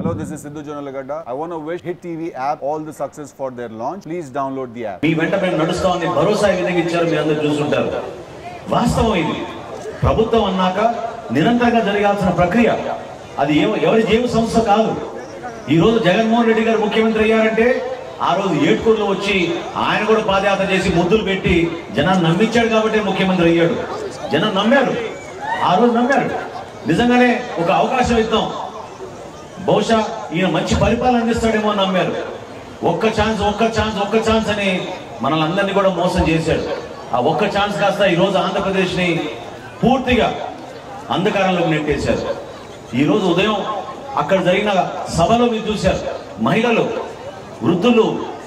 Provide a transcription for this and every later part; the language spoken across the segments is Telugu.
Hello, this is Sidhu Jonalagada. I want to wish Hit TV app all the success for their launch. Please download the app. మీ వెంట మేము నడుస్తామని భరోసా ఏ విధంగా ఇచ్చారు మీరు అందరూ చూస్తుంటారు వాస్తవం ఇది ప్రభుత్వం అన్నాక నిరంతరంగా జరగాల్సిన ప్రక్రియ అది ఎవ- ఎవరి జీవ సంస్థ కాదు ఈ రోజు జగన్మోహన్ రెడ్డి గారు ముఖ్యమంత్రి అయ్యారంటే ఆ రోజు ఏటుకూరులో వచ్చి ఆయన కూడా పాదయాత్ర చేసి ముద్దులు పెట్టి జనాన్ని నమ్మించాడు కాబట్టి ముఖ్యమంత్రి అయ్యాడు జనం నమ్మారు ఆ రోజు నమ్మారు నిజంగానే ఒక అవకాశం ఇద్దాం బహుశా ఈయన మంచి పరిపాలన అందిస్తాడేమో అని నమ్మారు ఒక్క ఛాన్స్ ఒక్క ఛాన్స్ ఒక్క ఛాన్స్ అని మనల్ని అందరినీ కూడా మోసం చేశాడు ఆ ఒక్క ఛాన్స్ కాస్త ఈ రోజు ఆంధ్రప్రదేశ్ ని పూర్తిగా అంధకారంలోకి నెట్టేశారు ఈ రోజు ఉదయం అక్కడ జరిగిన సభలో మీరు చూశారు మహిళలు వృద్ధులు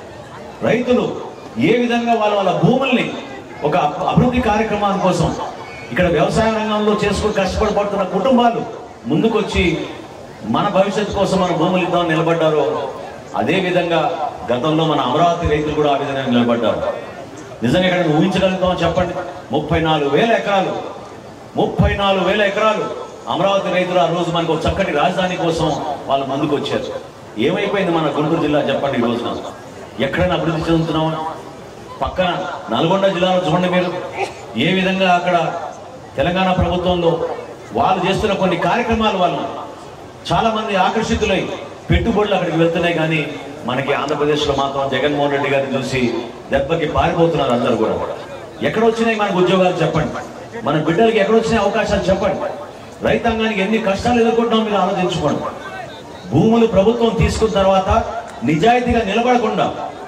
రైతులు ఏ విధంగా వాళ్ళ వాళ్ళ భూముల్ని ఒక అభి- అభివృద్ధి కార్యక్రమాల కోసం ఇక్కడ వ్యవసాయ రంగంలో చేసుకుని కష్టపడిపడుతున్న కుటుంబాలు ముందుకొచ్చి మన భవిష్యత్తు కోసం మన భూములు ఇద్దామని నిలబడ్డారో అదే విధంగా గతంలో మన అమరావతి రైతులు కూడా ఆ విధంగా నిలబడ్డారు నిజంగా ఇక్కడ ఊహించగలుగుతామని చెప్పండి ముప్పై నాలుగు వేల ఎకరాలు ముప్పై నాలుగు వేల ఎకరాలు అమరావతి రైతులు ఆ రోజు మనకు ఒక చక్కటి రాజధాని కోసం వాళ్ళు ముందుకు వచ్చారు ఏమైపోయింది మన గుంటూరు జిల్లా చెప్పండి ఈ రోజున ఎక్కడైనా అభివృద్ధి చెందుతున్నామా పక్కన నల్గొండ జిల్లాలో చూడండి మీరు ఏ విధంగా అక్కడ తెలంగాణ ప్రభుత్వంలో వాళ్ళు చేస్తున్న కొన్ని కార్యక్రమాల వల్ల చాలా మంది ఆకర్షితులై పెట్టుబడులు అక్కడికి వెళ్తున్నాయి కానీ మనకి ఆంధ్రప్రదేశ్లో మాత్రం జగన్మోహన్ రెడ్డి గారిని చూసి దెబ్బకి పారిపోతున్నారు అందరూ కూడా ఎక్కడ వచ్చినాయి మనకు ఉద్యోగాలు చెప్పండి మన బిడ్డలకి ఎక్కడ వచ్చినాయి అవకాశాలు చెప్పండి రైతాంగానికి ఎన్ని కష్టాలు ఎదుర్కొంటామో మీరు ఆలోచించుకోండి భూములు ప్రభుత్వం తీసుకున్న తర్వాత నిజాయితీగా నిలబడకుండా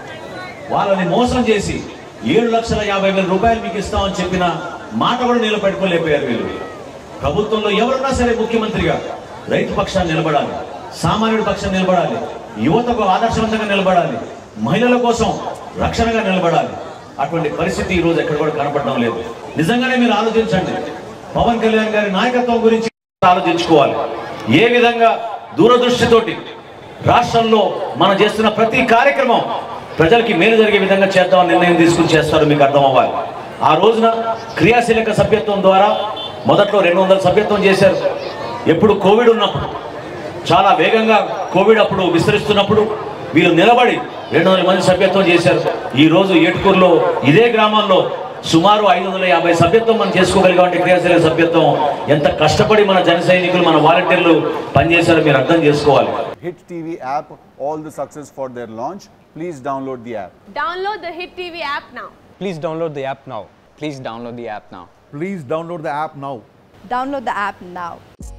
వాళ్ళని మోసం చేసి ఏడు లక్షల యాభై వేల రూపాయలు మీకు ఇస్తామని చెప్పిన మాట కూడా నిలబెట్టుకోలేకపోయారు వీళ్ళు ప్రభుత్వంలో ఎవరున్నా సరే ముఖ్యమంత్రిగా రైతు పక్షాన్ని నిలబడాలి సామాన్యుడి పక్షాన్ని నిలబడాలి యువతకు ఆదర్శవంతంగా నిలబడాలి మహిళల కోసం రక్షణగా నిలబడాలి అటువంటి పరిస్థితి ఈ రోజు ఎక్కడ కూడా కనపడడం లేదు నిజంగానే మీరు ఆలోచించండి పవన్ కళ్యాణ్ గారి నాయకత్వం గురించి ఆలోచించుకోవాలి ఏ విధంగా దూరదృష్టితోటి రాష్ట్రంలో మనం చేస్తున్న ప్రతి కార్యక్రమం ప్రజలకి మేలు జరిగే విధంగా చేద్దామని నిర్ణయం తీసుకుని చేస్తారో మీకు అర్థం అవ్వాలి ఆ రోజున క్రియాశీలక సభ్యత్వం ద్వారా మొదట్లో రెండు వందల సభ్యత్వం చేశారు ఎప్పుడు కోవిడ్ ఉన్నప్పుడు చాలా వేగంగా కోవిడ్ అప్పుడు విస్తరిస్తున్నప్పుడు వీళ్ళు నిలబడి రెండు వందల మంది సభ్యత్వం చేశారు ఈ రోజు ఏటుకూరులో ఇదే గ్రామంలో సుమారు ఐదు వందల యాభై సభ్యత్వం మనం చేసుకోగలిగామంటే క్రియాశీలక సభ్యత్వం ఎంత కష్టపడి మన జన సైనికులు మన వాలంటీర్లు పనిచేశారో మీరు అర్థం చేసుకోవాలి Hit TV app all the success for their launch. Please download the app. Download the Hit TV app now. Please download the app now. Please download the app now. Please download the app now. Download the app now.